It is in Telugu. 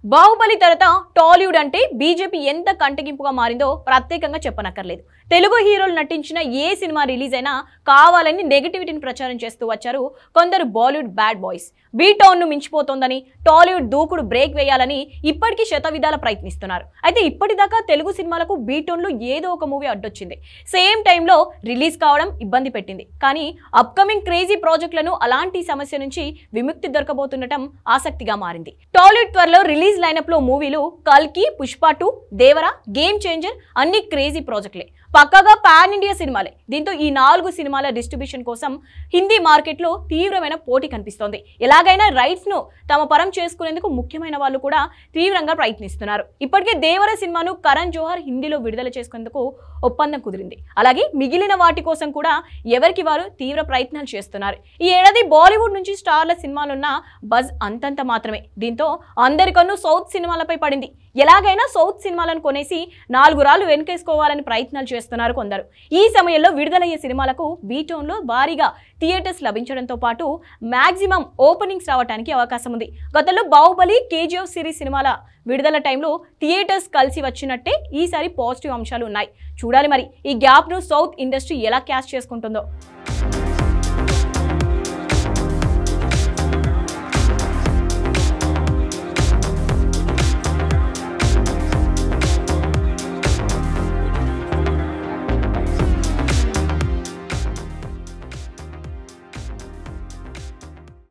బాహుబలి తర్వాత టాలీవుడ్ అంటే బీజేపీ ఎంత కంటగింపుగా మారిందో ప్రత్యేకంగా చెప్పనక్కర్లేదు తెలుగు హీరోలు నటించిన ఏ సినిమా రిలీజ్ అయినా కావాలని నెగటివిటీని ప్రచారం చేస్తూ వచ్చారు కొందరు బాలీవుడ్ బ్యాడ్ బాయ్స్ బీ టౌన్ను మించిపోతోందని టాలీవుడ్ దూకుడు బ్రేక్ వేయాలని ఇప్పటికీ శతవిధాల ప్రయత్నిస్తున్నారు అయితే ఇప్పటిదాకా తెలుగు సినిమాలకు బీ టౌన్లో ఏదో ఒక మూవీ అడ్డొచ్చింది సేమ్ టైంలో రిలీజ్ కావడం ఇబ్బంది పెట్టింది కానీ అప్కమింగ్ క్రేజీ ప్రాజెక్టులను అలాంటి సమస్య నుంచి విముక్తి దొరకబోతుండటం ఆసక్తిగా మారింది టాలీవుడ్ త్వరలో రిలీజ్ లైనప్ లో మూవీలు కల్కి Pushpa two Devara game changer అన్ని క్రేజీ ప్రాజెక్టులే పక్కాగా పాన్ ఇండియా సినిమాలే దీంతో ఈ నాలుగు సినిమాల డిస్ట్రిబ్యూషన్ కోసం హిందీ మార్కెట్లో తీవ్రమైన పోటీ కనిపిస్తోంది ఎలాగైనా రైట్స్ ను తమ పరం చేసుకునేందుకు ముఖ్యమైన వాళ్ళు కూడా తీవ్రంగా ప్రయత్నిస్తున్నారు ఇప్పటికే దేవర సినిమాను కరణ్ జోహర్ హిందీలో విడుదల చేసుకునేందుకు ఒప్పందం కుదిరింది అలాగే మిగిలిన వాటి కోసం కూడా ఎవరికి వారు తీవ్ర ప్రయత్నాలు చేస్తున్నారు ఈ ఏడాది బాలీవుడ్ నుంచి స్టార్ల సినిమాలున్న బజ్ అంతంత మాత్రమే దీంతో అందరి కన్ను సౌత్ సినిమాలపై పడింది ఎలాగైనా సౌత్ సినిమాలను కొనేసి నాలుగు రాళ్ళు వెనకేసుకోవాలని ప్రయత్నాలు చేస్తున్నారు కొందరు ఈ సమయంలో విడుదలయ్యే సినిమాలకు బీటోన్లో భారీగా థియేటర్స్ లభించడంతో పాటు మాక్సిమం ఓపెనింగ్స్ రావడానికి అవకాశం ఉంది గతంలో బాహుబలి కేజీఎఫ్ సిరీస్ సినిమాల విడుదల టైంలో థియేటర్స్ కలిసి వచ్చినట్టే ఈసారి పాజిటివ్ అంశాలు ఉన్నాయి చూడాలి మరి ఈ గ్యాప్ను సౌత్ ఇండస్ట్రీ ఎలా క్యాష్ చేసుకుంటుందో